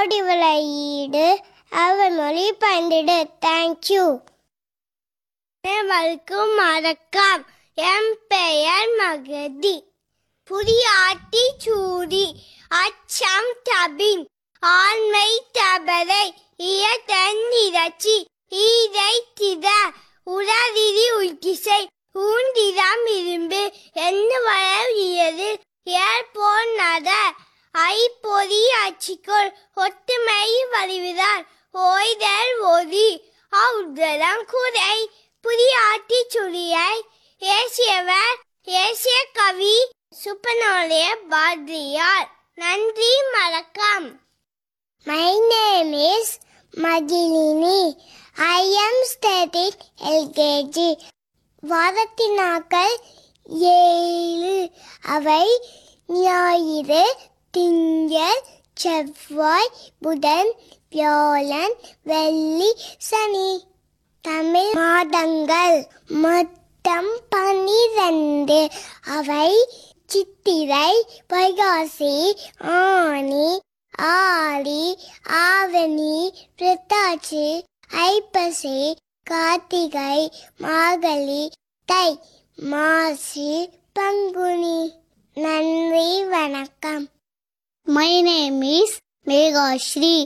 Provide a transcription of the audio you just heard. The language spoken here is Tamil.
ஓடி விளையீடு அவர் மொழி பயந்திடு தேங்க்யூ அனைவருக்கும் வணக்கம் என் பெயர் மகதி புதிய ஆட்டி சூடி அச்சம் தபின் ஆண்மை தபரை இயத்தன் இறச்சி ஈரை தித உடலிரி உய்கிசை ஊந்திரம் இரும்பு என்ன வளரியது ஏற்போர் நட ஐப்பொறி அச்சிக்குள் ஒத்துமை வலிவிதார் ஓய்தல் ஒதி அவுதலம் குறை புதிய ஆட்டி சுழியை ஏசியவர் ஏசிய கவி சுப்பனோலிய பாரதியார் நன்றி வணக்கம் My name is Magilini. I am studying LKG. வாரத்தின் நாட்கள் ஏழு அவை ஞாயிறு திங்கள் செவ்வாய் புதன் வியாழன் வெள்ளி சனி தமிழ் மாதங்கள் மொத்தம் பன்னிரண்டு அவை சித்திரை வைகாசி ஆனி ஆடி ஆவணி புரட்டாசி ஐப்பசி கார்த்திகை மார்கழி தை மாசி பங்குனி நன்றி வணக்கம் My name is Megashri.